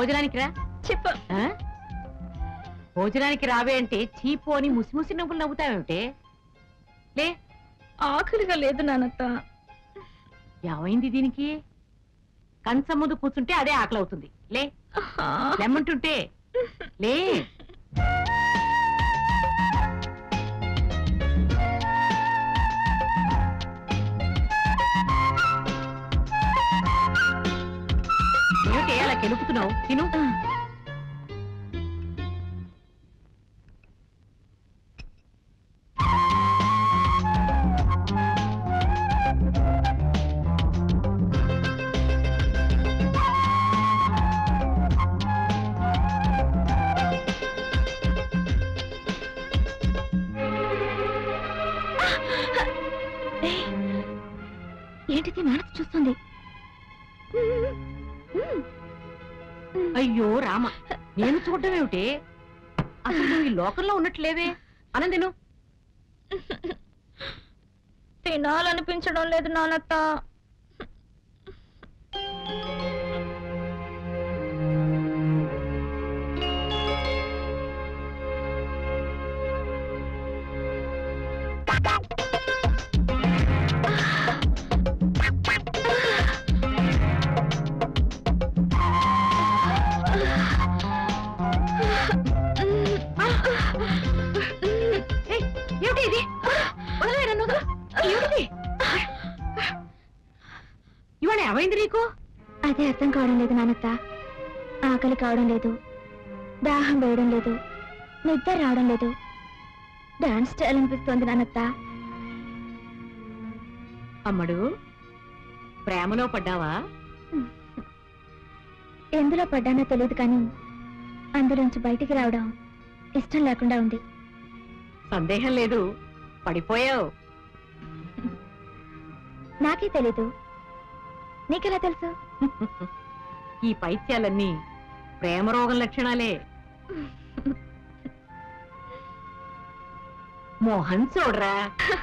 భోజనానికి రా చెప్ప ఆ? భోజనానికి రావే అంటే చీపు అని ముసిముసి నవ్వులు నవ్వుతావేమిటే లే ఆకలిగా లేదు నానత్త ఏమైంది దీనికి కంచం ముందు కూర్చుంటే అదే ఆకలి అవుతుంది లే లెమ్మంటుంటే లే ఏమిటి అలా కెలుపుతున్నావు తిను ఏంటిది నానత్త చూస్తుంది అయ్యో రామ నేను చూడడం ఏమిటి అసలు నువ్వు ఈ లోకంలో ఉన్నట్లేవే అనందిను తినాలనిపించడం లేదు నానత్త ఏయ్, ఏమిటి ఇది వదలవే నన్ను వదలు. ఏమిటిది ఇవాళ ఏమైంది నీకు అదే అర్థం కావడం లేదు నానత్త ఆకలి కావడం లేదు దాహం వేయడం లేదు నిద్ర రావడం లేదు డాన్స్ చేయాలనిపిస్తోంది నానత్త అమ్మడు ప్రేమలో పడ్డావా ఎందులో పడ్డానో తెలియదు కానీ అందులోంచి బయటికి రావడం ఇష్టం లేకుండా ఉంది సందేహం లేదు పడిపోయావు నాకే తెలీదు నీకెలా తెలుసు ఈ పైత్యాలన్నీ ప్రేమ రోగం లక్షణాలే మోహన్ చూడరా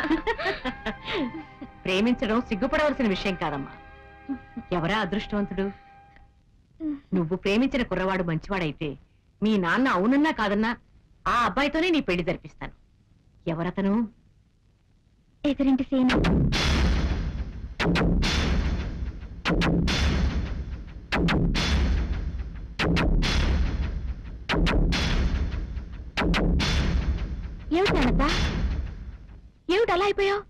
ప్రేమించడం సిగ్గుపడవలసిన విషయం కాదమ్మా ఎవరా అదృష్టవంతుడు నువ్వు ప్రేమించిన కుర్రవాడు మంచివాడైతే మీ నాన్న అవునన్నా కాదన్నా ఆ అబ్బాయితోనే నీ పెళ్లి జరిపిస్తాను ఎవరతను ఎదురింటి సీన్ ఏమిటి నానత్త ఏమిటి అలా అయిపోయావు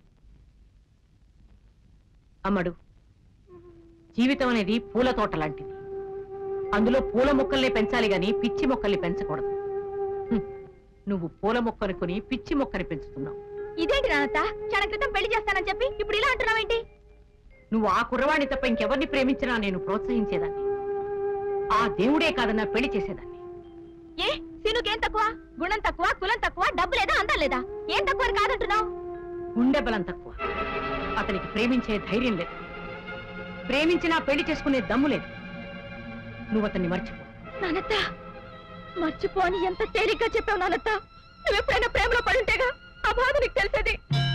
అమ్మడు జీవితం అనేది పూల తోట లాంటిది అందులో పూల మొక్కల్ని పెంచాలి గాని పిచ్చి మొక్కల్ని పెంచకూడదు హ్మ్. నువ్వు పూల మొక్కను కొని పిచ్చి మొక్కని పెంచుతున్నావు ఇదేంటి నానత్త క్షణ క్రితం పెళ్లి చేస్తానని చెప్పి ఇప్పుడు ఇలా అంటున్నావేంటి నువ్వు ఆ కుర్రవాణ్ణి తప్ప ఇంకెవరిని ప్రేమించినా నేను ప్రోత్సహించేదాన్ని ఆ దేవుడే కాదన్నా పెళ్లి చేసేదాన్ని ఏ సీనుకేం తక్కువ గుణం తక్కువ కులం తక్కువ డబ్బు లేదా అందం లేదా ఏం తక్కువ అని కాదంటున్నావు గుండె బలం తక్కువ అతనికి ప్రేమించే ధైర్యం లేదు ప్రేమించినా పెళ్లి చేసుకునే దమ్ము లేదు నువ్వు అతన్ని మర్చిపో నానత్త మర్చిపో అని ఎంత తేలిగ్గా చెప్పావు నానత్త నువ్వెప్పుడైనా ప్రేమలో పడుంటేగా ఆ బాధ నీకు తెలిసేది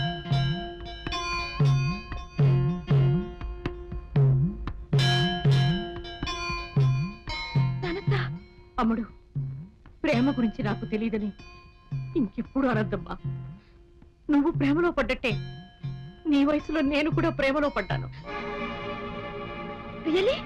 నానత్త అమ్ముడు ప్రేమ గురించి నాకు తెలియదని ఇంకెప్పుడు అనద్దమ్మా నువ్వు ప్రేమలో పడ్డట్టే నీ వయసులో నేను కూడా ప్రేమలో పడ్డాను రియలీ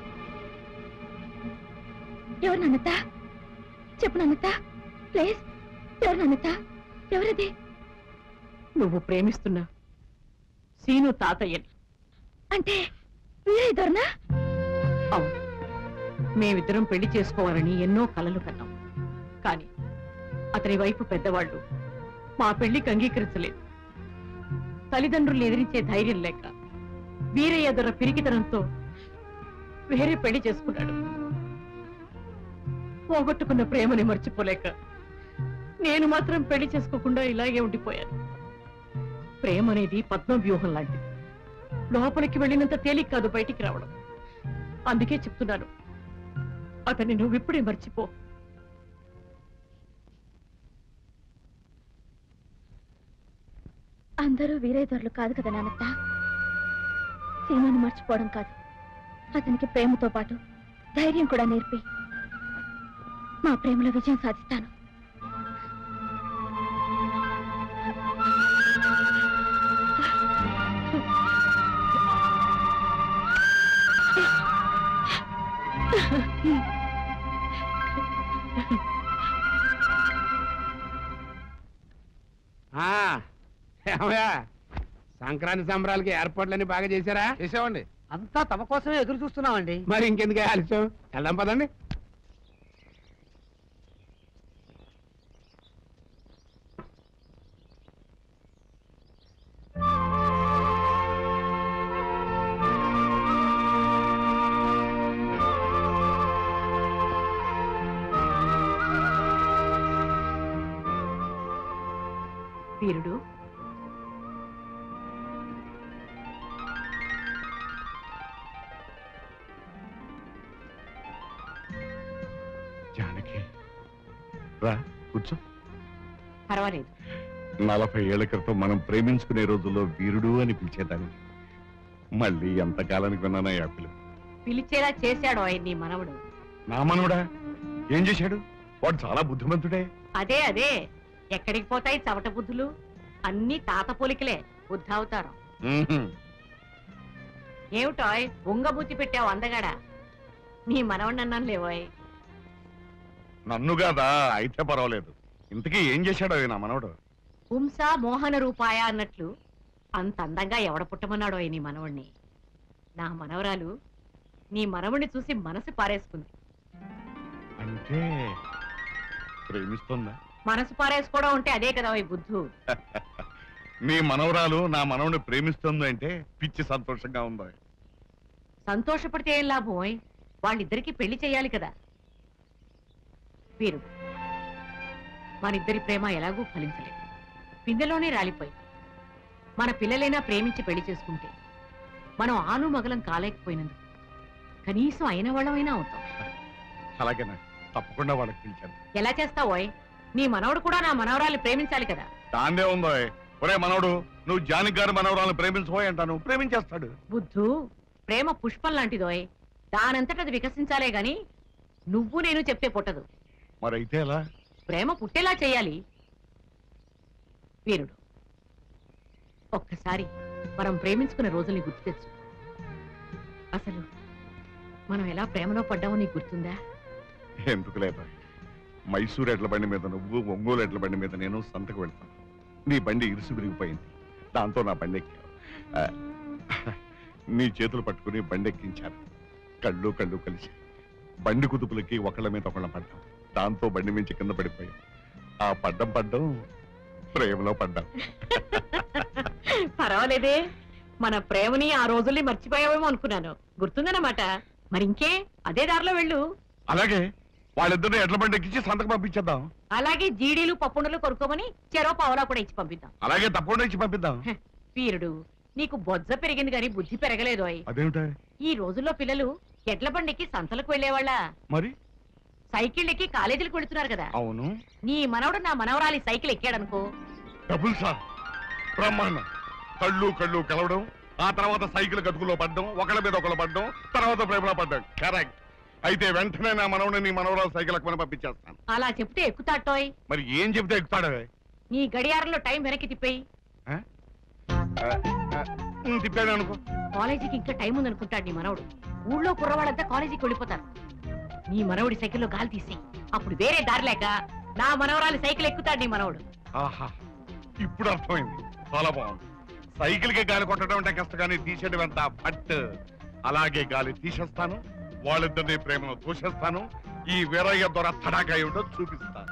ఎవరు నాన్నత చెప్పు నాన్నత ప్లీజ్ ఎవరు నాన్నత ఎవరది నువ్వు ప్రేమిస్తున్నా సీను తాతయ్యని అంటే వీరే దొరనా అవును మేమిద్దరం పెళ్లి చేసుకోవాలని ఎన్నో కలలు కన్నాం కానీ అతని వైపు పెద్దవాళ్ళు మా పెళ్లికి అంగీకరించలేదు తల్లిదండ్రుల్ని ఎదిరించే ధైర్యం లేక వీరయ్య దొర పిరికితనంతో వేరే పెళ్లి చేసుకున్నాడు పోగొట్టుకున్న ప్రేమని మర్చిపోలేక నేను మాత్రం పెళ్లి చేసుకోకుండా ఇలాగే ఉండిపోయాను ప్రేమ అనేది పద్మవ్యూహం లాంటిది లోపలికి వెళ్ళినంత తేలిక కాదు బయటికి రావడం అందుకే చెప్తున్నాను అతన్ని నువ్వు ఇప్పుడే మర్చిపో అందరూ వీరే దొరలు కాదు కదా నాన్నత సీమను మర్చిపోవడం కాదు అతనికి ప్రేమతో పాటు ధైర్యం కూడా నేర్పి మా ప్రేమలో విజయం సాధిస్తాను ఆ, ఏమయ్యా సంక్రాంతి సంబరాలకి ఏర్పాట్లన్నీ బాగా చేశారా చేసామండి అంతా తమ కోసమే ఎదురు చూస్తున్నామండి మరి ఇంకెందుకు ఆలస్యం వెళ్దాం పదండి వీరుడు జానకి రా కూర్చో పర్వాలేదు నలభై ఏళ్ల క్రితం మనం ప్రేమించుకునే రోజుల్లో వీరుడు అని పిలిచేదాన్ని మళ్ళీ ఎంతకాలానికి విన్నానా ఆ పిలుపు పిలిచేలా చేశాడు ఆయన నీ మనవడు నా మనవడా ఏం చేశాడు వాడు చాలా బుద్ధిమంతుడే అదే అదే ఎక్కడికి పోతాయి చవట బుద్ధులు అన్ని తాత పోలికలే బుద్ధావతారం ఉహుం. ఏమిటాయ్ ఉంగబుద్ధి పెట్టావు అందగాడా నీ మనవడిని అన్నాను లేవోయ్ నన్ను కాదా అయితే పర్వాలేదు ఇంతకీ ఏం చేశాడు నా మనవడు పుంస మోహన రూపాయ అన్నట్లు అంత అందంగా ఎవడ పుట్టమన్నాడో నీ మనవణ్ణి నా మనవరాలు నీ మనవణ్ణి చూసి మనసు పారేసుకుంది అంటే ప్రేమిస్తుందా మనసు పారేసుకోవడం ఉంటే అదే కదా ఈ బుద్ధు నీ మనవరాలు నా మనవని ప్రేమిస్తుంది అంటే పిచ్చి సంతోషంగా ఉందా సంతోషపడితే ఏం లాభం ఓయ్? వాళ్ళిద్దరికీ పెళ్లి చేయాలి కదా వీరు మనిద్దరి ప్రేమ ఎలాగూ ఫలించలేదు పిందెలోనే రాలిపోయి మన పిల్లలైనా ప్రేమించి పెళ్లి చేసుకుంటే మనం ఆను మగలం కాలేకపోయినందుకు కనీసం అయిన వాళ్ళమైనా అవుతాం అలాగేనా తప్పకుండా వాళ్ళకి పిలిచాను ఎలా చేస్తావోయ్ నీ మనవడు కూడా నా మనవరాల్ని ప్రేమించాలి కదా దాందే ఉందో ఒరే మనవడు నువ్వు జానకి గారి మనవరాలను ప్రేమించబోయి అంటాను ప్రేమించేస్తాడు బుద్ధు ప్రేమ పుష్పం లాంటిదోయ్ దానంతటది వికసించాలే గాని నువ్వు నేను చెప్తే పుట్టదు మరి అయితే ఎలా ప్రేమ పుట్టేలా చేయాలి వీరుడు ఒక్కసారి మనం ప్రేమించుకున్న రోజుల్ని గుర్తు తెచ్చు అసలు మనం ఎలా ప్రేమలో పడ్డామో నీకు గుర్తుందా ఎందుకు లేదా మైసూర్ ఎడ్ల బండి మీద నువ్వు ఒంగోలు ఎడ్ల బండి మీద నేను సంతకు వెళ్తాను నీ బండి ఇరుసు విరిగిపోయింది దాంతో నా బండి ఎక్కావు ఆ, నీ చేతులు పట్టుకుని బండి ఎక్కించాను కళ్ళు కళ్ళు కలిసి బండి కుదుపులకి ఒకళ్ళ మీద ఒకళ్ళ పడ్డాం దాంతో బండి మించి కింద పడిపోయాం ఆ పడ్డం పడ్డం ప్రేమలో పడ్డాం పర్వాలేదే మన ప్రేమని ఆ రోజుల్ని మర్చిపోయావేమో అనుకున్నాను గుర్తుందన్నమాట మరి ఇంకే అదే దారిలో వెళ్ళు అలాగే వాళ్ళిద్దరిని ఎడ్ల బండి ఎక్కించి సంతకు పంపించేద్దాం అలాగే జీడీలు పప్పుండలు కొనుక్కోమని చెరో పావలా కూడా ఇచ్చి పంపిద్దాం అలాగే తప్పకుండా ఇచ్చి పంపిద్దాం హ, వీరుడు నీకు బొజ్జ పెరిగింది కానీ బుద్ధి పెరగలేదోయ్ అదేమిటా ఈ రోజుల్లో పిల్లలు ఎడ్ల బండికి సంతలకు వెళ్లేవాళ్ళ మరి సైకిల్ ఎక్కి కాలేజీలకు వెళుతున్నారు కదా అవును నీ మనవడు నా మనవరాలి సైకిల్ ఎక్కాడనుకో డబుల్ సార్ బ్రహ్మాండం కళ్ళు కళ్ళు కలవడం ఆ తర్వాత సైకిల్ గతుకులో పడ్డం ఒకళ్ళ మీద ఒకళ్ళు పడ్డం తర్వాత ప్రేమలో పడ్డం కరెక్ట్ అయితే వెంటనే నా మనవని నీ మనవరాలు సైకిల్ ఎక్కమని పంపించేస్తాను అలా చెప్తే ఎక్కుతాటోయ్ మరి ఏం చెప్తే ఎక్కుతాడు నీ గడియారంలో టైం వెనక్కి తిప్పేయి తిప్పాను అనుకో కాలేజీకి ఇంకా టైం ఉందనుకుంటాడు నీ మనవడు ఊళ్ళో కుర్రవాళ్ళంతా కాలేజీకి వెళ్ళిపోతారు నీ మనవడి సైకిల్లో గాలి తీసి అప్పుడు వేరే దారి లేక నా మనవరాలి సైకిల్ ఎక్కుతాడు నీ మనవడు ఆహా ఇప్పుడు అర్థమైంది చాలా బాగుంది సైకిల్ కి గాలి కొట్టడం అంటే కష్టం కానీ తీసేయడం ఎంత బట్ అలాగే గాలి తీసేస్తాను వాళ్ళిద్దరిని ప్రేమను దూషిస్తాను ఈ వీరయ్య ద్వారా తడాకా ఏమిటో చూపిస్తాను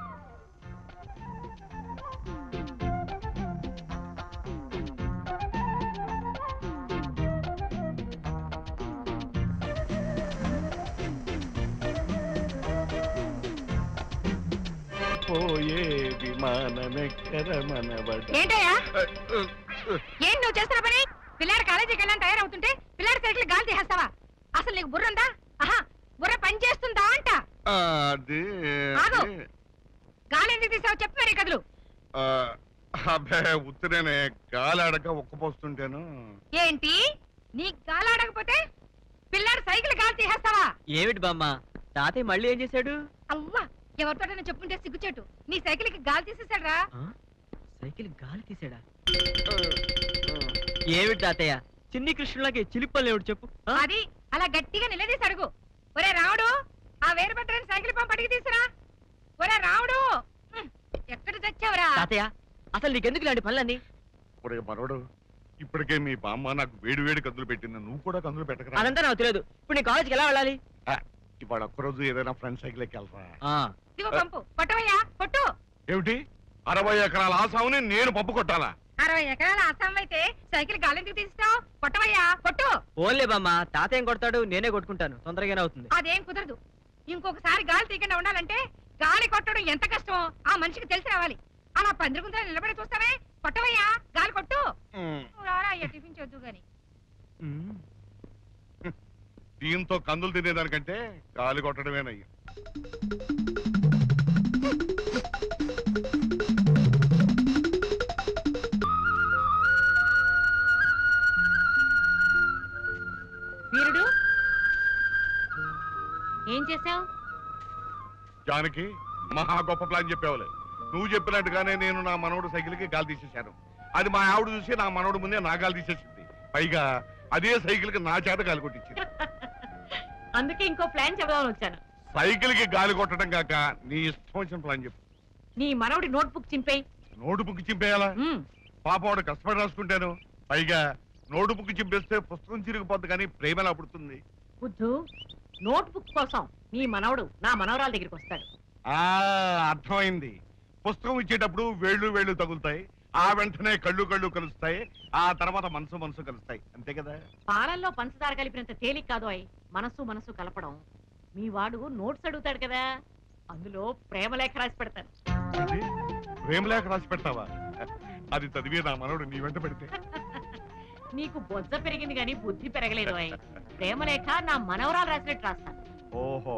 పోయే విమానమెక్కర మనవడ ఏంటయ్యా ఏం నువ్వు చేస్తున్న పని పిల్లాడు కాలేజీకి వెళ్ళని తయారవుతుంటే పిల్లాడి సైకిల్ గాలి తీసేస్తావా అసలు నీకు బుర్ర ఉందా ఆహా బుర్ర పని చేస్తుందా అంట అది ఆగు. గాలి ఎందుకు తీసావు చెప్పు మరి కదులు ఆ, అబ్బే ఉత్తిరేనే గాలి అడగ ఒక్కపోస్తుంటేను ఏంటి నీ గాలి ఆడకపోతే పిల్లాడు సైకిల్ గాలి తీసేస్తావా ఏమిటి బామ్మ తాతయ్య మళ్ళీ ఏం చేశాడు అవ్వా ఎవరితోటైనా చెప్పుకుంటే సిగ్గుచేటు నీ సైకిల్ కి గాలి తీసేశాడ్రా సైకిల్ గాలి తీసాడా ఏమిటి తాతయ్య చిన్ని కృష్ణులాగే చిలిపల్లి ఏమిటి చెప్పు ఆ? అది అలా గట్టిగా నిలదీసి అడుగు ఒరే రాముడు ఆ వేరు పెట్టని సైకిల్ పంప్ అడిగి తీసురా ఒరే రాముడు హ్మ్, ఎక్కడ తెచ్చావురా తాతయ్య అసలు నీకెందుకు ఇలాంటి పనులన్నీ ఒరే మనోడు ఇప్పటికే మీ బామ్మ నాకు వేడి వేడి కందులు పెట్టింది నువ్వు కూడా కందులు పెట్టకరా అదంతా నాకు తెలియదు ఇప్పుడు నీ కాలేజీకి ఎలా వెళ్ళాలి ఆ, ఇవాళ ఒక్కరోజు ఏదైనా ఫ్రెండ్ సైకిల్ ఎక్కెళ్తా ఆ, ఇదిగో పంపు కొట్టవయ్యా కొట్టు ఏమిటి అరవై ఎకరాల ఆసాముని నేను పప్పు కొట్టాలా అరవై ఎకరాల అస్సాం అయితే సైకిల్ గాలి ఎందుకు తీస్తావు కొట్టవయ్యా కొట్టు ఓన్లే బామ్మ తాతయ్య ఏం కొడతాడు నేనే కొట్టుకుంటాను తొందరగానే అవుతుంది అదేం కుదరదు ఇంకొకసారి గాలి తీయకుండా ఉండాలంటే గాలి కొట్టడం ఎంత కష్టమో ఆ మనిషికి తెలిసి రావాలి అలా పందిరిగుంతలో నిలబడి చూస్తావే కొట్టవయ్యా గాలి కొట్టు నువ్వు రారా అయ్యా టిఫిన్ చేద్దు గాని ఉమ్. దీంతో కందులు తినేదానికంటే గాలి కొట్టడమేనయ్యా వీరుడు ఏం చేశావు జానకి మహా గొప్ప ప్లాన్ చెప్పేవాళ్ళే నువ్వు చెప్పినట్టుగానే నేను నా మనవడు సైకిల్కి గాలి తీసేశాను అది మా ఆవిడ చూసి నా మనవడు ముందే నా గాలి తీసేసింది పైగా అదే సైకిల్కి నా చేత గాలి కొట్టించింది అందుకే ఇంకో ప్లాన్ చెబుదామని వచ్చాను సైకిల్కి గాలి కొట్టడం కాక నీ ఇష్టం వచ్చిన ప్లాన్ చెప్పు నీ మనవడి నోట్బుక్ చింపేయి నోటు బుక్ చింపేయాలా ఉమ్, పాప వాడు కష్టపడి రాసుకుంటాను పైగా నోటు బుక్ చింపేస్తే పుస్తకం చిరిగిపోద్ది కానీ ప్రేమ ఎలా పుడుతుంది బుద్ధు నోట్బుక్ కోసం నీ మనవడు నా మనవరాల దగ్గరికి వస్తాడు ఆ అర్థమైంది పుస్తకం ఇచ్చేటప్పుడు వేళ్ళు వేళ్ళు తగులుతాయి ఆ వెంటనే కళ్ళు కళ్ళు కలుస్తాయి ఆ తర్వాత మనసు మనసు కలుస్తాయి అంతే కదా పాలల్లో పంచదార కలిపినంత తేలిక కాదు అయి మనసు మనసు కలపడం మీ వాడు నోట్స్ అడుగుతాడు కదా అందులో ప్రేమ లేఖ రాసి పెడతాను ఏంటి? ప్రేమ లేఖ రాసి పెడతావా అది చదివే నా మనవడు నీ వెంట పెడితే నీకు బొజ్జ పెరిగింది కానీ బుద్ధి పెరగలేదు అయి ప్రేమ లేఖ నా మనవరాలు రాసినట్టు రాస్తాను ఓహో